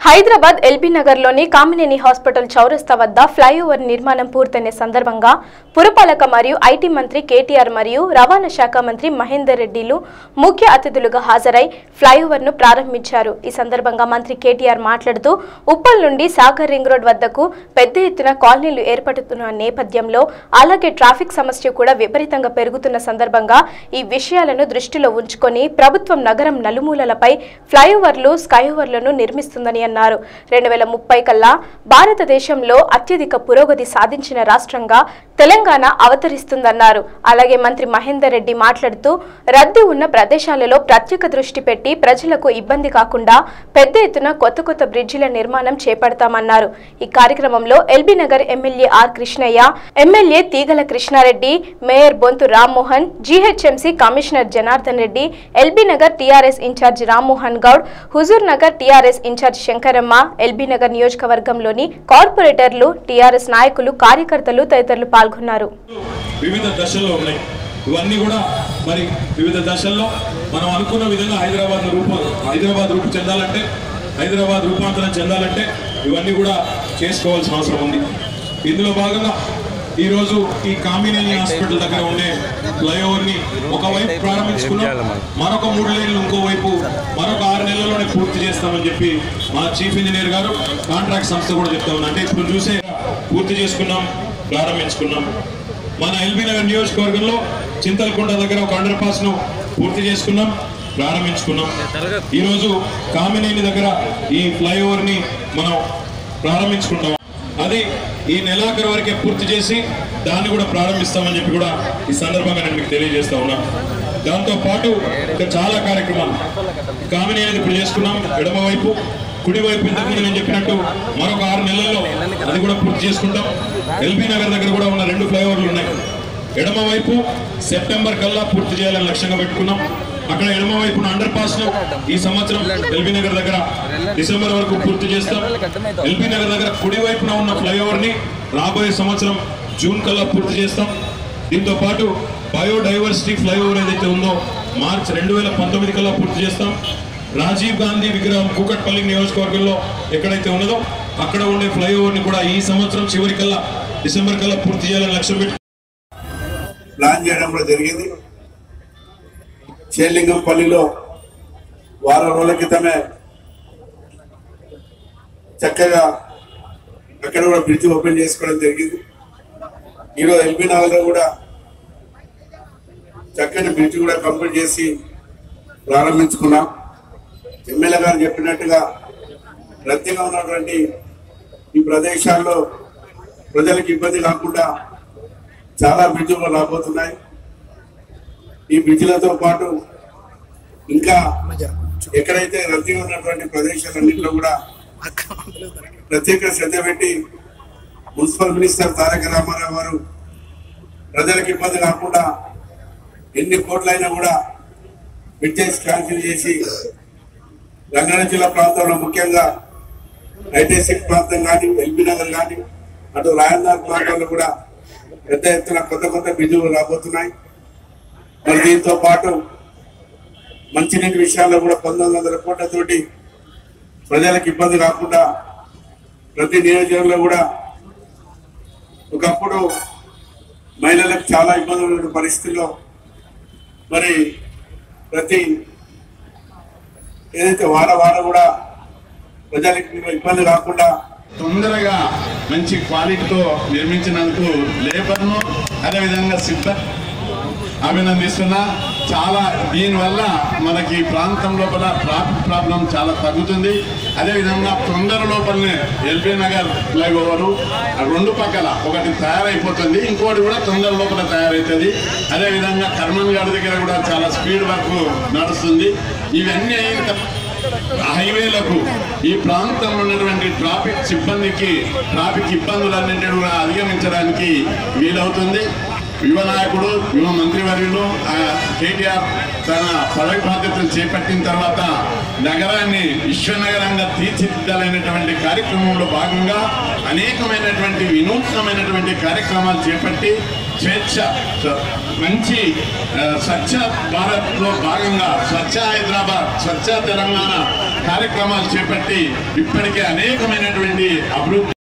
Hyderabad LB నగర్లోని Kamineni hospital చౌరస్తా వద్ద ఫ్లైఓవర్ నిర్మాణం పూర్తయిన సందర్భంగా పురపాలక మరియు ఐటీ మంత్రి కేటీఆర్ మరియు రవాణా శాఖ మంత్రి మహేందర్ రెడ్డిలు ముఖ్య అతిథులుగా హాజరై ఫ్లైఓవర్ను ప్రారంభించారు ఈ సందర్భంగా మంత్రి కేటీఆర్ మాట్లాడుతూ ఉప్పల్ నుండి సాగర్ రింగ్ రోడ్ వద్దకు పెద్ద ఎత్తున కాలనీలు ఏర్పడుతున్న నేపథ్యంలో అలాగే ట్రాఫిక్ సమస్య కూడా విపరీతంగా పెరుగుతున్న సందర్భంగా ఈ విషయాలను దృష్టిలో ఉంచుకొని ప్రభుత్వం నగరం నలుమూలలపై ఫ్లైఓవర్లు స్కైఓవర్లను నిర్మిస్తుందని అన్నారు రెండు వేల ముప్పై కల్లా భారతదేశంలో అత్యధిక పురోగతి సాధించిన రాష్ట్రంగా తెలంగాణ అవతరిస్తుందన్నారు అలాగే మంత్రి మహేందర్ రెడ్డి మాట్లాడుతూ రద్దీ ఉన్న ప్రదేశాలలో ప్రత్యేక దృష్టి పెట్టి ప్రజలకు ఇబ్బంది కాకుండా పెద్ద ఎత్తున కొత్త కొత్త బ్రిడ్జిల నిర్మాణం చేపడతామన్నారు ఈ కార్యక్రమంలో LB Nagar MLA R Krishnaiah MLA Teegala Krishna Reddy mayor Bonthu Rammohan GHMC commissioner Janardhan Reddy LB Nagar TRS incharge Rammohan Goud Huzur Nagar TRS incharge Shankaramma LB Nagar నియోజకవర్గంలోని కార్పొరేటర్లు టీఆర్ఎస్ నాయకులు కార్యకర్తలు తదితరులు పాల్గొన్నారు వివిధ దశల్లో ఉన్నాయి ఇవన్నీ కూడా మరి వివిధ దశల్లో మనం అనుకున్న విధంగా హైదరాబాద్ రూప హైదరాబాద్ రూపు చెందాలంటే హైదరాబాద్ రూపాంతరం చెందాలంటే ఇవన్నీ కూడా చేసుకోవాల్సిన అవసరం ఉంది ఇందులో భాగంగా ఈరోజు ఈ కామినేని హాస్పిటల్ దగ్గర ఉండే ఫ్లైఓవర్ని ఒకవైపు ప్రారంభించుకున్నాం మరొక మూడు లైన్లు ఇంకోవైపు మరొక ఆరు నెలల్లోనే పూర్తి చేస్తామని చెప్పి మా చీఫ్ ఇంజనీర్ గారు కాంట్రాక్ట్ సంస్థ కూడా చెప్తా ఉన్నా అంటే ఇప్పుడు చూసే పూర్తి చేసుకున్నాం ప్రారంభించుకున్నాం మన ఎల్బీ నగర్ నియోజకవర్గంలో చింతలకొండ దగ్గర ఒక అండర్ పాస్ ను పూర్తి చేసుకున్నాం ప్రారంభించుకున్నాం ఈరోజు కామినేని దగ్గర ఈ ఫ్లైఓవర్ ని మనం ప్రారంభించుకుంటాం అది ఈ నెలాఖరు వరకే పూర్తి చేసి దాన్ని కూడా ప్రారంభిస్తామని చెప్పి కూడా ఈ సందర్భంగా నేను మీకు తెలియజేస్తా ఉన్నా దాంతో పాటు ఇంకా చాలా కార్యక్రమాలు కామినేని ఇప్పుడు చేసుకున్నాం ఎడమవైపు కుడివైపు ఇంతకుముందు నేను చెప్పినట్టు మరొక ఆరు నెలల్లో అది కూడా పూర్తి చేసుకుంటాం ఎల్బీ నగర్ దగ్గర కూడా ఉన్న రెండు ఫ్లైఓవర్లు ఉన్నాయి ఎడమ వైపు సెప్టెంబర్ కల్లా పూర్తి చేయాలని లక్ష్యంగా పెట్టుకున్నాం అక్కడ ఎడమ వైపున అండర్ పాస్ ను ఈ సంవత్సరం ఎల్బీ నగర్ దగ్గర డిసెంబర్ వరకు పూర్తి చేస్తాం ఎల్బీ నగర్ దగ్గర కుడి వైపున ఉన్న ఫ్లైఓవర్ ని రాబోయే సంవత్సరం జూన్ కల్లా పూర్తి చేస్తాం దీంతో పాటు బయోడైవర్సిటీ ఫ్లైఓవర్ ఏదైతే ఉందో మార్చ్ రెండు వేల పంతొమ్మిది కల్లా పూర్తి చేస్తాం రాజీవ్ గాంధీ విగ్రహం కూకట్పల్లి నియోజకవర్గంలో ఎక్కడైతే ఉన్నదో అక్కడ ఉండే ఫ్లైఓవర్ ని కూడా ఈ సంవత్సరం చివరి కల్లా డిసెంబర్ కల్లా పూర్తి చేయాలని లక్ష్యం పెట్టి ప్లాన్ చేయడం కూడా జరిగింది షేర్లింగంపల్లిలో వారం రోజుల క్రితమే చక్కగా అక్కడ కూడా బ్రిడ్జ్ ఓపెన్ చేసుకోవడం జరిగింది ఈరోజు ఎల్బీ నగర్లో కూడా చక్కని బ్రిడ్జ్ కూడా కంప్లీట్ చేసి ప్రారంభించుకున్నాం ఎమ్మెల్యే గారు చెప్పినట్టుగా రద్దీగా ఉన్నటువంటి ఈ ప్రదేశాల్లో ప్రజలకు ఇబ్బంది కాకుండా చాలా బ్రిడ్జిలు రాబోతున్నాయి ఈ బ్రిడ్జిలతో పాటు ఇంకా ఎక్కడైతే రద్దీగా ఉన్నటువంటి ప్రదేశాలన్నింటిలో కూడా ప్రత్యేక శ్రద్ధ పెట్టి మున్సిపల్ మినిస్టర్ తారక రామారావు గారు ప్రజలకు ఇబ్బంది కాకుండా ఎన్ని కోట్లైనా కూడా బ్రిడ్జెస్ క్యాన్సిల్ చేసి రంగారెడ్డి జిల్లా ప్రాంతంలో ముఖ్యంగా ఐటీసీ ప్రాంతం కానీ ఎల్బీ నగర్ కానీ అటు రాయల్నార్ ప్రాంతంలో కూడా పెద్ద ఎత్తున కొత్త కొత్త బిజులు రాబోతున్నాయి మరి దీంతో పాటు మంచినీటి విషయాల్లో కూడా పంతొమ్మిది వందల కోట్లతోటి ప్రజలకు ఇబ్బంది కాకుండా ప్రతి నియోజకవర్గంలో కూడా ఒకప్పుడు మహిళలకు చాలా ఇబ్బందులు ఉన్న పరిస్థితుల్లో మరి ప్రతి ఏదైతే వాడ వాడ కూడా ప్రజలకు ఇబ్బంది కాకుండా తొందరగా మంచి క్వాలిటీతో నిర్మించినందుకు లేబర్ను అదేవిధంగా సిబ్బంది అభినందిస్తున్నా చాలా దీనివల్ల మనకి ఈ ప్రాంతం లోపల ట్రాఫిక్ ప్రాబ్లం చాలా తగ్గుతుంది అదేవిధంగా తొందర లోపలనే ఎల్బీ నగర్ ఫ్లైఓవర్ రెండు పక్కల ఒకటి తయారైపోతుంది ఇంకోటి కూడా తొందర లోపల తయారవుతుంది అదేవిధంగా కర్మన్ గారి దగ్గర కూడా చాలా స్పీడ్ వర్క్ నడుస్తుంది ఇవన్నీ అయిన తర్వాత హైవేలకు ఈ ప్రాంతంలో ఉన్నటువంటి ట్రాఫిక్ సిబ్బందికి ట్రాఫిక్ ఇబ్బందులన్నింటినీ కూడా అధిగమించడానికి వీలవుతుంది యువ నాయకుడు యువ మంత్రివర్యులు ఆ, కేటీఆర్ తన పదవి బాధ్యతలు చేపట్టిన తర్వాత నగరాన్ని విశ్వనగరంగా తీర్చిదిద్దాలనేటువంటి కార్యక్రమంలో భాగంగా అనేకమైనటువంటి వినూత్నమైనటువంటి కార్యక్రమాలు చేపట్టి స్వేచ్ఛ స- మంచి ఆ, స్వచ్ఛ భారత్ లో భాగంగా స్వచ్ఛ హైదరాబాద్ స్వచ్ఛ తెలంగాణ కార్యక్రమాలు చేపట్టి ఇప్పటికే అనేకమైనటువంటి అభివృద్ధి